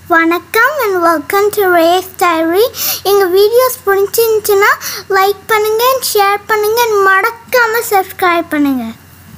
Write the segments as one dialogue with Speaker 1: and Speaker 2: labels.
Speaker 1: வணக்கம் and welcome to race diary எங்கள் videos பிடிச்சிருந்துச்சுன்னா லைக் பண்ணுங்கள் ஷேர் பண்ணுங்கள் மறக்காமல் சப்ஸ்கிரைப் பண்ணுங்கள்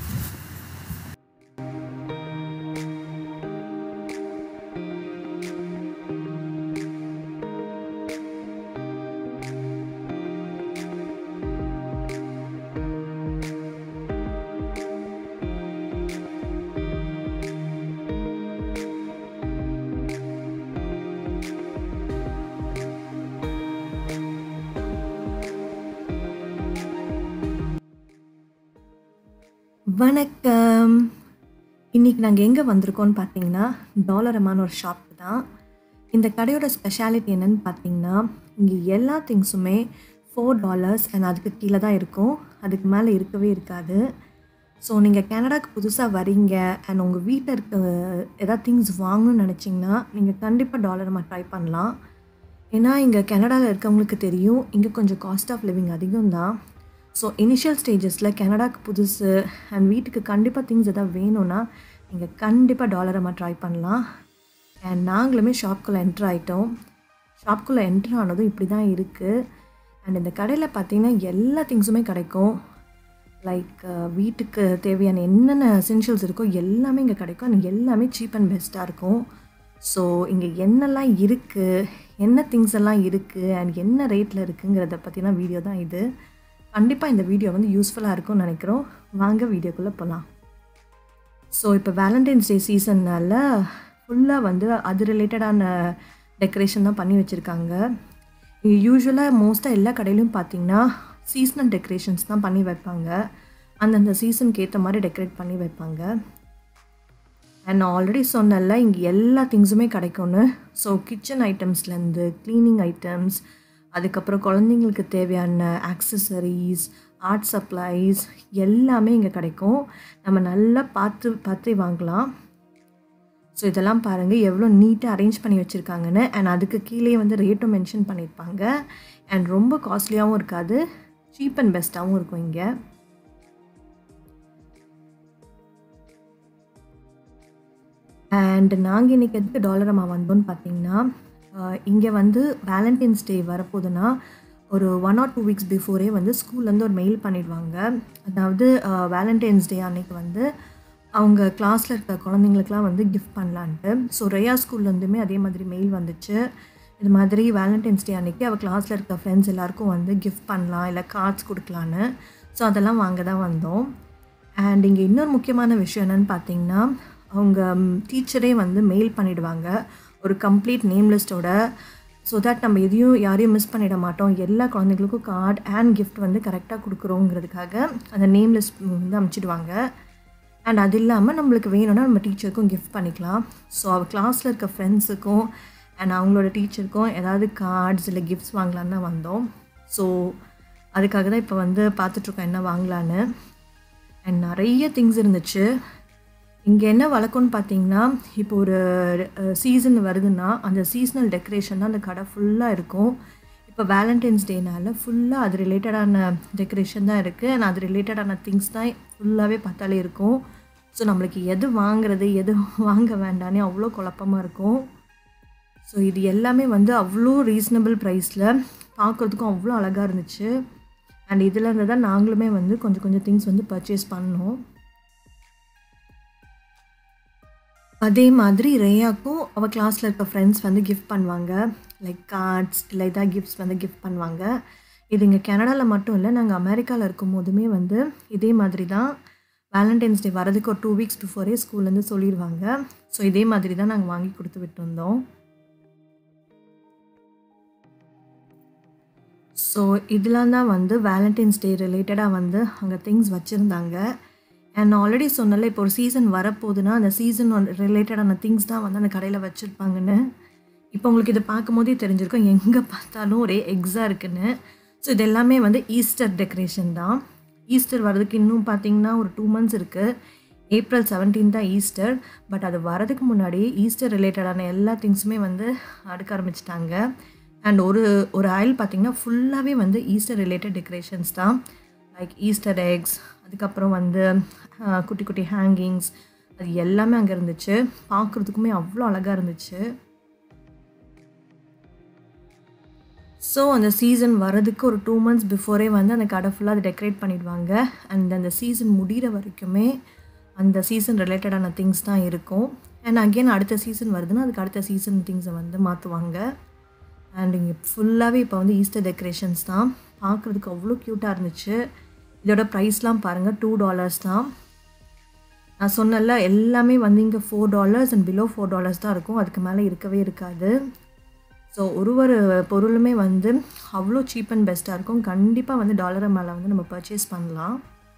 Speaker 2: வணக்கம் இன்றைக்கி நாங்கள் எங்கே வந்திருக்கோம்னு பார்த்தீங்கன்னா டாலரமான ஒரு ஷாப் தான் இந்த கடையோட ஸ்பெஷாலிட்டி என்னன்னு பார்த்தீங்கன்னா இங்கே எல்லா திங்ஸுமே ஃபோர் டாலர்ஸ் அண்ட் அதுக்கு கீழே தான் இருக்கும் அதுக்கு மேலே இருக்கவே இருக்காது ஸோ நீங்கள் கனடாக்கு புதுசாக வரீங்க அண்ட் உங்கள் வீட்டில் இருக்க ஏதாவது திங்ஸ் வாங்கணும்னு நினச்சிங்கன்னா நீங்கள் கண்டிப்பாக டாலரமாக ட்ரை பண்ணலாம் ஏன்னா இங்கே கனடாவில் இருக்கவங்களுக்கு தெரியும் இங்கே கொஞ்சம் காஸ்ட் ஆஃப் லிவிங் அதிகம் தான் ஸோ இனிஷியல் ஸ்டேஜஸில் கனடாக்கு புதுசு அண்ட் வீட்டுக்கு கண்டிப்பாக திங்ஸ் எதாவது வேணும்னா நீங்கள் கண்டிப்பாக டாலரமாக ட்ரை பண்ணலாம் அண்ட் நாங்களுமே ஷாப்குள்ளே என்ட்ரு ஆகிட்டோம் ஷாப்குள்ளே என்ட்ரு ஆனதும் இப்படி தான் இருக்குது அண்ட் இந்த கடையில் பார்த்தீங்கன்னா எல்லா திங்ஸுமே கிடைக்கும் லைக் வீட்டுக்கு தேவையான என்னென்ன எசென்ஷியல்ஸ் இருக்கோ எல்லாமே இங்கே கிடைக்கும் அண்ட் எல்லாமே சீப் அண்ட் பெஸ்ட்டாக இருக்கும் ஸோ இங்கே என்னெல்லாம் இருக்குது என்ன திங்ஸ் எல்லாம் இருக்குது அண்ட் என்ன ரேட்டில் இருக்குங்கிறத பற்றின வீடியோ தான் இது கண்டிப்பாக இந்த வீடியோ வந்து யூஸ்ஃபுல்லாக இருக்கும்னு நினைக்கிறோம் வாங்க வீடியோக்குள்ளே போகலாம் ஸோ இப்போ வேலண்டைன்ஸ் டே சீசன்னால் ஃபுல்லாக வந்து அது ரிலேட்டடான டெக்கரேஷன் தான் பண்ணி வச்சுருக்காங்க யூஸ்வலாக மோஸ்ட்டாக எல்லா கடையிலையும் பார்த்தீங்கன்னா சீசனல் டெக்கரேஷன்ஸ் தான் பண்ணி வைப்பாங்க அந்தந்த சீசனுக்கு ஏற்ற மாதிரி டெக்கரேட் பண்ணி வைப்பாங்க அண்ட் ஆல்ரெடி சொன்னல இங்கே எல்லா திங்ஸுமே கிடைக்கும்னு ஸோ கிச்சன் ஐட்டம்ஸ்லேருந்து க்ளீனிங் ஐட்டம்ஸ் அதுக்கப்புறம் குழந்தைங்களுக்கு தேவையான ஆக்சசரிஸ் ஆர்ட் சப்ளைஸ் எல்லாமே இங்கே கிடைக்கும் நம்ம நல்லா பார்த்து பார்த்து வாங்கலாம் ஸோ இதெல்லாம் பாருங்கள் எவ்வளோ நீட்டாக அரேஞ்ச் பண்ணி வச்சுருக்காங்கன்னு அண்ட் அதுக்கு கீழே வந்து ரேட்டும் மென்ஷன் பண்ணியிருப்பாங்க அண்ட் ரொம்ப காஸ்ட்லியாகவும் இருக்காது சீப் அண்ட் பெஸ்ட்டாகவும் இருக்கும் இங்கே அண்ட் நாங்கள் இன்றைக்கி எதுக்கு டாலரமா வந்தோம்னு பார்த்தீங்கன்னா இங்கே வந்து வேலண்டைன்ஸ் டே வரப்போகுதுன்னா ஒரு one or two weeks before வந்து ஸ்கூல்லேருந்து ஒரு மெயில் பண்ணிடுவாங்க அதாவது வேலண்டைன்ஸ் டே அன்னைக்கு வந்து அவங்க கிளாஸில் இருக்க குழந்தைங்களுக்குலாம் வந்து கிஃப்ட் பண்ணலான்ட்டு ஸோ ரேயா ஸ்கூல்லேருந்துமே அதே மாதிரி மெயில் வந்துச்சு இது மாதிரி வேலண்டைன்ஸ் டே அன்னைக்கு அவள் கிளாஸில் இருக்க ஃப்ரெண்ட்ஸ் எல்லாருக்கும் வந்து கிஃப்ட் பண்ணலாம் இல்லை கார்ட்ஸ் கொடுக்கலான்னு ஸோ அதெல்லாம் வாங்க தான் வந்தோம் அண்ட் இங்கே இன்னொரு முக்கியமான விஷயம் என்னென்னு பார்த்தீங்கன்னா அவங்க டீச்சரே வந்து மெயில் பண்ணிவிடுவாங்க ஒரு கம்ப்ளீட் நேம் லிஸ்ட்டோட ஸோ தட் நம்ம எதையும் யாரையும் மிஸ் பண்ணிட மாட்டோம் எல்லா குழந்தைங்களுக்கும் கார்டு அண்ட் கிஃப்ட் வந்து கரெக்டாக கொடுக்குறோங்கிறதுக்காக அந்த நேம் லிஸ்ட் வந்து அனுப்பிச்சிடுவாங்க அண்ட் அது இல்லாமல் நம்மளுக்கு வேணும்னா நம்ம டீச்சருக்கும் கிஃப்ட் பண்ணிக்கலாம் ஸோ அவள் கிளாஸில் இருக்க ஃப்ரெண்ட்ஸுக்கும் அண்ட் அவங்களோட டீச்சருக்கும் ஏதாவது கார்ட்ஸ் இல்லை கிஃப்ட்ஸ் வாங்கலான்னு தான் வந்தோம் ஸோ அதுக்காக தான் இப்போ வந்து பார்த்துட்ருக்கோம் என்ன வாங்கலான்னு அண்ட் நிறைய திங்ஸ் இருந்துச்சு இங்கே என்ன வழக்கம்னு பார்த்தீங்கன்னா இப்போ ஒரு சீசன் வருதுன்னா அந்த சீசனல் டெக்கரேஷன் தான் அந்த கடை ஃபுல்லாக இருக்கும் இப்போ வேலண்டைன்ஸ் டேனால் ஃபுல்லாக அது ரிலேட்டடான டெக்கரேஷன் தான் இருக்குது அண்ட் அது ரிலேட்டடான திங்ஸ் தான் ஃபுல்லாகவே பார்த்தாலே இருக்கும் ஸோ நம்மளுக்கு எது வாங்குறது எது வாங்க வேண்டானே அவ்வளோ குழப்பமாக இருக்கும் ஸோ இது எல்லாமே வந்து அவ்வளோ ரீசனபிள் ப்ரைஸில் பார்க்குறதுக்கும் அவ்வளோ அழகாக இருந்துச்சு அண்ட் இதில் இருந்து தான் நாங்களுமே வந்து கொஞ்சம் கொஞ்சம் திங்ஸ் வந்து பர்ச்சேஸ் பண்ணோம் அதே மாதிரி ரேயாக்கும் அவள் கிளாஸில் இருக்க ஃப்ரெண்ட்ஸ் வந்து கிஃப்ட் பண்ணுவாங்க லைக் கார்ட்ஸ் இல்லை இதாக கிஃப்ட்ஸ் வந்து கிஃப்ட் பண்ணுவாங்க இது இங்கே கனடாவில் மட்டும் இல்லை நாங்கள் அமெரிக்காவில் இருக்கும் போதுமே வந்து இதே மாதிரி தான் வேலண்டைன்ஸ் டே வரதுக்கு ஒரு டூ வீக்ஸ் பிஃபோரே ஸ்கூல்லேருந்து சொல்லிடுவாங்க ஸோ இதே மாதிரி தான் நாங்கள் வாங்கி கொடுத்து விட்டு வந்தோம் ஸோ இதெல்லாம் தான் வந்து வேலண்டைன்ஸ் டே ரிலேட்டடாக வந்து அங்கே திங்ஸ் வச்சுருந்தாங்க அண்ட் ஆல்ரெடி சொன்னல இப்போ ஒரு சீசன் வரப்போகுதுன்னா அந்த சீசன் ரிலேட்டடான திங்ஸ் தான் வந்து அந்த கடையில் வச்சுருப்பாங்கன்னு இப்போ உங்களுக்கு இதை பார்க்கும் போதே தெரிஞ்சிருக்கும் எங்கே பார்த்தாலும் ஒரே எக்ஸாக இருக்குன்னு ஸோ இது எல்லாமே வந்து ஈஸ்டர் டெக்கரேஷன் தான் ஈஸ்டர் வர்றதுக்கு இன்னும் பார்த்தீங்கன்னா ஒரு டூ மந்த்ஸ் இருக்குது ஏப்ரல் செவன்டீன் தான் ஈஸ்டர் பட் அது வரதுக்கு முன்னாடி ஈஸ்டர் ரிலேட்டடான எல்லா திங்ஸுமே வந்து அடுக்க ஆரம்பிச்சிட்டாங்க அண்ட் ஒரு ஒரு ஆயில் பார்த்திங்கன்னா ஃபுல்லாகவே வந்து ஈஸ்டர் ரிலேட்டட் டெக்கரேஷன்ஸ் தான் லைக் ஈஸ்டர் எக்ஸ் அதுக்கப்புறம் வந்து குட்டி குட்டி ஹேங்கிங்ஸ் அது எல்லாமே அங்கே இருந்துச்சு பார்க்குறதுக்குமே அவ்வளோ அழகாக இருந்துச்சு ஸோ அந்த சீசன் வரதுக்கு ஒரு டூ மந்த்ஸ் பிஃபோரே வந்து அந்த கடை ஃபுல்லாக அதை டெக்கரேட் பண்ணிடுவாங்க அண்ட் அந்த சீசன் முடிகிற வரைக்குமே அந்த சீசன் ரிலேட்டடான திங்ஸ் தான் இருக்கும் அண்ட் அகெயின் அடுத்த சீசன் வருதுன்னா அதுக்கு அடுத்த சீசன் திங்ஸை வந்து மாற்றுவாங்க அண்ட் இங்கே ஃபுல்லாகவே இப்போ வந்து ஈஸ்டர் டெக்கரேஷன்ஸ் தான் பார்க்குறதுக்கு அவ்வளோ க்யூட்டாக இருந்துச்சு இதோட ப்ரைஸ்லாம் பாருங்கள் டூ டாலர்ஸ் தான் நான் சொன்னல எல்லாமே வந்து இங்கே four dollars and below four dollars தான் இருக்கும் அதுக்கு மேலே இருக்கவே இருக்காது ஸோ ஒரு ஒரு பொருளுமே வந்து அவ்வளோ சீப் அண்ட் பெஸ்ட்டாக இருக்கும் கண்டிப்பாக வந்து டாலரை மேலே வந்து நம்ம பர்ச்சேஸ் பண்ணலாம்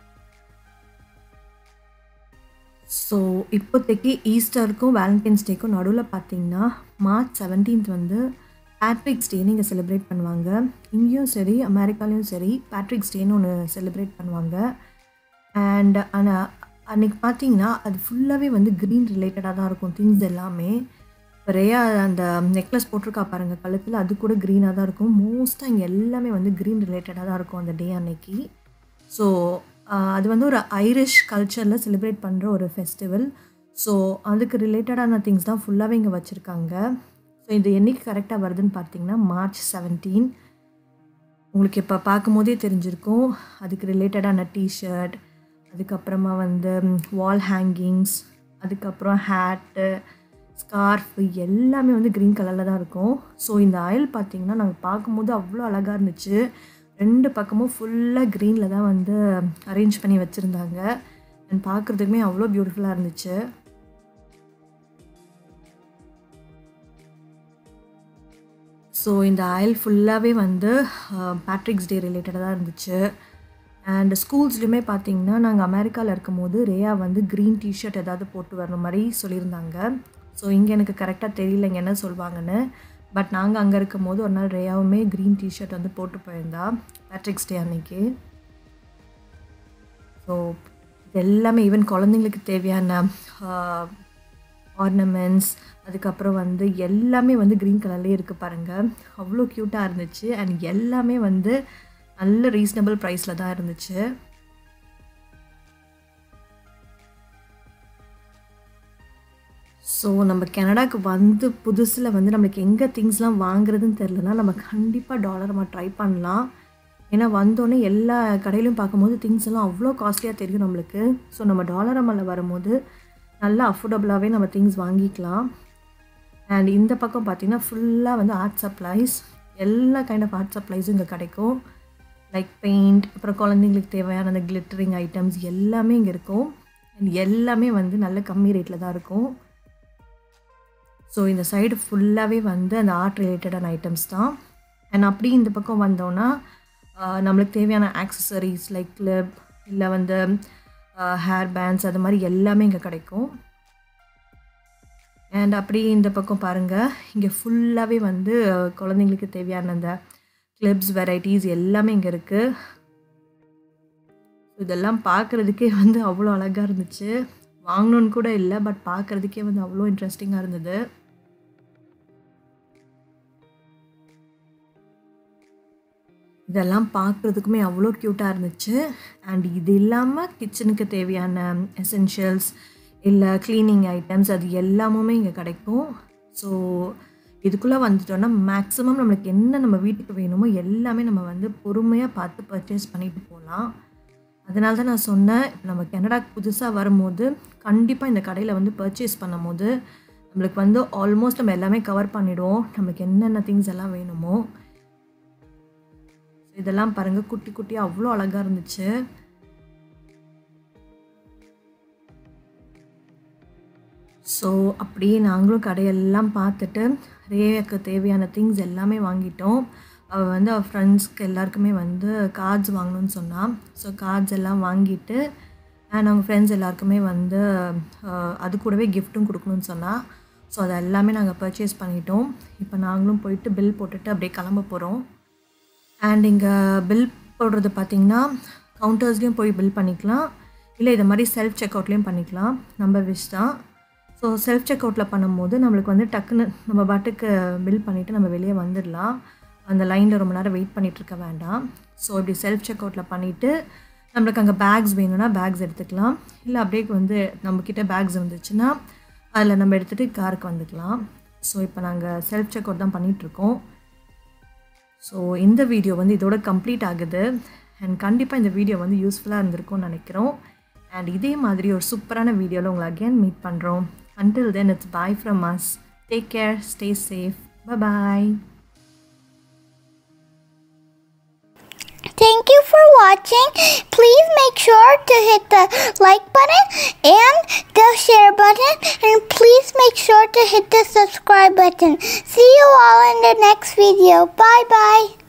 Speaker 2: ஸோ இப்போதைக்கு ஈஸ்டருக்கும் வேலண்டைன்ஸ் டேக்கும் நடுவில் பார்த்தீங்கன்னா மார்ச் செவன்டீன்த் வந்து பேட்ரிக்ஸ் டேன்னு இங்கே செலிப்ரேட் பண்ணுவாங்க இங்கேயும் சரி அமெரிக்காலையும் சரி பேட்ரிக்ஸ் டேன்னு ஒன்று செலிப்ரேட் பண்ணுவாங்க அண்ட் ஆனால் அன்றைக்கி பார்த்தீங்கன்னா அது ஃபுல்லாகவே வந்து க்ரீன் ரிலேட்டடாக தான் இருக்கும் திங்ஸ் எல்லாமே நிறையா அந்த நெக்லஸ் போட்டிருக்கா பாருங்கள் கழுத்தில் அது கூட க்ரீனாக தான் இருக்கும் மோஸ்ட்டாக இங்கே எல்லாமே வந்து க்ரீன் ரிலேட்டடாக தான் இருக்கும் அந்த டே அன்னைக்கு ஸோ அது வந்து ஒரு ஐரிஷ் கல்ச்சரில் செலிப்ரேட் பண்ணுற ஒரு ஃபெஸ்டிவல் ஸோ அதுக்கு ரிலேட்டடான திங்ஸ் தான் ஃபுல்லாகவே இங்கே வச்சுருக்காங்க ஸோ இது என்றைக்கு கரெக்டாக வருதுன்னு பார்த்தீங்கன்னா மார்ச் செவன்டீன் உங்களுக்கு இப்போ பார்க்கும் போதே தெரிஞ்சிருக்கும் அதுக்கு ரிலேட்டடான டிஷர்ட் அதுக்கப்புறமா வந்து வால் ஹேங்கிங்ஸ் அதுக்கப்புறம் ஹேட்டு ஸ்கார்ஃபு எல்லாமே வந்து க்ரீன் கலரில் தான் இருக்கும் ஸோ இந்த ஆயில் பார்த்திங்கன்னா நாங்கள் பார்க்கும்போது அவ்வளோ அழகாக இருந்துச்சு ரெண்டு பக்கமும் ஃபுல்லாக க்ரீனில் தான் வந்து அரேஞ்ச் பண்ணி வச்சுருந்தாங்க அண்ட் பார்க்குறதுக்குமே அவ்வளோ பியூட்டிஃபுல்லாக இருந்துச்சு ஸோ இந்த ஆயில் ஃபுல்லாகவே வந்து பேட்ரிக்ஸ் டே ரிலேட்டடாக தான் இருந்துச்சு அண்ட் ஸ்கூல்ஸ்லையுமே பார்த்தீங்கன்னா நாங்கள் அமெரிக்காவில் இருக்கும்போது ரேயா வந்து க்ரீன் டிஷர்ட் ஏதாவது போட்டு வர மாதிரி சொல்லியிருந்தாங்க ஸோ இங்கே எனக்கு கரெக்டாக தெரியல இங்கே என்ன சொல்லுவாங்கன்னு பட் நாங்கள் அங்கே இருக்கும் போது ஒரு நாள் ரேயாவுமே க்ரீன் டிஷர்ட் வந்து போட்டு போயிருந்தா பேட்ரிக்ஸ் டே அன்னைக்கு ஸோ இது எல்லாமே ஈவன் குழந்தைங்களுக்கு தேவையான ஆர்னமெண்ட்ஸ் அதுக்கப்புறம் வந்து எல்லாமே வந்து க்ரீன் கலர்லேயே இருக்குது பாருங்கள் அவ்வளோ க்யூட்டாக இருந்துச்சு அண்ட் எல்லாமே வந்து நல்ல ரீசனபிள் ப்ரைஸில் தான் இருந்துச்சு ஸோ நம்ம கனடாக்கு வந்து புதுசில் வந்து நம்மளுக்கு எங்கே திங்ஸ்லாம் வாங்குறதுன்னு தெரிலனா நம்ம கண்டிப்பாக டாலர் நம்ம ட்ரை பண்ணலாம் ஏன்னா வந்தோடனே எல்லா கடையிலையும் பார்க்கும்போது திங்ஸ் எல்லாம் அவ்வளோ காஸ்ட்லியாக தெரியும் நம்மளுக்கு ஸோ நம்ம டாலர் அமலில் வரும்போது நல்லா அஃபோர்டபுளாகவே நம்ம திங்ஸ் வாங்கிக்கலாம் அண்ட் இந்த பக்கம் பார்த்திங்கன்னா ஃபுல்லாக வந்து ஆர்ட் சப்ளைஸ் எல்லா கைண்ட் ஆஃப் ஆர்ட் சப்ளைஸும் இங்கே கிடைக்கும் லைக் பெயிண்ட் அப்புறம் குழந்தைங்களுக்கு தேவையான அந்த கிளிட்டரிங் ஐட்டம்ஸ் எல்லாமே இங்கே இருக்கும் அண்ட் எல்லாமே வந்து நல்ல கம்மி ரேட்டில் தான் இருக்கும் ஸோ இந்த சைடு ஃபுல்லாகவே வந்து அந்த ஆர்ட் ரிலேட்டடான ஐட்டம்ஸ் தான் அண்ட் அப்படி இந்த பக்கம் வந்தோன்னா நம்மளுக்கு தேவையான ஆக்சசரிஸ் லைக் கிளிப் இல்லை வந்து ஹேர் பேண்ட்ஸ் அது மாதிரி எல்லாமே இங்கே கிடைக்கும் அண்ட் அப்படி இந்த பக்கம் பாருங்கள் இங்கே ஃபுல்லாகவே வந்து குழந்தைங்களுக்கு தேவையான அந்த கிளிப்ஸ் வெரைட்டிஸ் எல்லாமே இங்கே இருக்குது இதெல்லாம் பார்க்குறதுக்கே வந்து அவ்வளோ அழகாக இருந்துச்சு வாங்கணுன்னு கூட இல்லை பட் பார்க்குறதுக்கே வந்து அவ்வளோ இன்ட்ரெஸ்டிங்காக இருந்தது இதெல்லாம் பார்க்குறதுக்குமே அவ்வளோ க்யூட்டாக இருந்துச்சு அண்ட் இது இல்லாமல் கிச்சனுக்கு தேவையான எசென்ஷியல்ஸ் இல்லை க்ளீனிங் ஐட்டம்ஸ் அது எல்லாமுமே இங்கே கிடைக்கும் ஸோ இதுக்குள்ளே வந்துட்டோன்னா மேக்ஸிமம் நம்மளுக்கு என்ன நம்ம வீட்டுக்கு வேணுமோ எல்லாமே நம்ம வந்து பொறுமையாக பார்த்து பர்ச்சேஸ் பண்ணிட்டு போகலாம் அதனால தான் நான் சொன்னேன் நம்ம கனடாக்கு புதுசாக வரும்போது கண்டிப்பாக இந்த கடையில் வந்து பர்ச்சேஸ் பண்ணும் போது நம்மளுக்கு வந்து ஆல்மோஸ்ட் நம்ம எல்லாமே கவர் பண்ணிவிடுவோம் நம்மளுக்கு என்னென்ன திங்ஸ் எல்லாம் வேணுமோ இதெல்லாம் பாருங்கள் குட்டி குட்டியாக அவ்வளோ அழகாக இருந்துச்சு ஸோ அப்படியே நாங்களும் கடையெல்லாம் பார்த்துட்டு ரேயாக்கு தேவையான திங்ஸ் எல்லாமே வாங்கிட்டோம் அவள் வந்து அவள் ஃப்ரெண்ட்ஸ்க்கு எல்லாருக்குமே வந்து கார்ட்ஸ் வாங்கணும்னு சொன்னான் ஸோ கார்ட்ஸ் எல்லாம் வாங்கிட்டு அண்ட் அவங்க ஃப்ரெண்ட்ஸ் எல்லாருக்குமே வந்து அது கூடவே கிஃப்ட்டும் கொடுக்கணும்னு சொன்னால் ஸோ அதை எல்லாமே நாங்கள் பர்ச்சேஸ் பண்ணிட்டோம் இப்போ நாங்களும் போயிட்டு பில் போட்டுட்டு அப்படியே கிளம்ப போகிறோம் அண்ட் இங்கே பில் போடுறது பார்த்திங்கன்னா கவுண்டர்ஸ்லேயும் போய் பில் பண்ணிக்கலாம் இல்லை இதை மாதிரி செல்ஃப் செக் அவுட்லேயும் பண்ணிக்கலாம் நம்ம விஷ் தான் ஸோ செல்ஃப் செக் அவுட்டில் பண்ணும்போது நம்மளுக்கு வந்து டக்குன்னு நம்ம பாட்டுக்கு பில் பண்ணிவிட்டு நம்ம வெளியே வந்துடலாம் அந்த லைனில் ரொம்ப நேரம் வெயிட் பண்ணிகிட்ருக்க வேண்டாம் ஸோ இப்படி செல்ஃப் செக் அவுட்டில் பண்ணிவிட்டு நம்மளுக்கு அங்கே பேக்ஸ் வேணும்னா பேக்ஸ் எடுத்துக்கலாம் இல்லை அப்படியே வந்து நம்மக்கிட்ட பேக்ஸ் இருந்துச்சுன்னா அதில் நம்ம எடுத்துகிட்டு காருக்கு வந்துக்கலாம் ஸோ இப்போ நாங்கள் செல்ஃப் செக் அவுட் தான் பண்ணிகிட்ருக்கோம் ஸோ இந்த வீடியோ வந்து இதோட கம்ப்ளீட் ஆகுது அண்ட் கண்டிப்பாக இந்த வீடியோ வந்து யூஸ்ஃபுல்லாக இருந்திருக்கும்னு நினைக்கிறோம் அண்ட் இதே மாதிரி ஒரு சூப்பரான வீடியோவில் உங்களை அகேன் மீட் பண்ணுறோம் until then it's bye from us take care stay safe bye
Speaker 1: Thank you for watching. Please make sure to hit the like button and the share button. And please make sure to hit the subscribe button. See you all in the next video. Bye bye.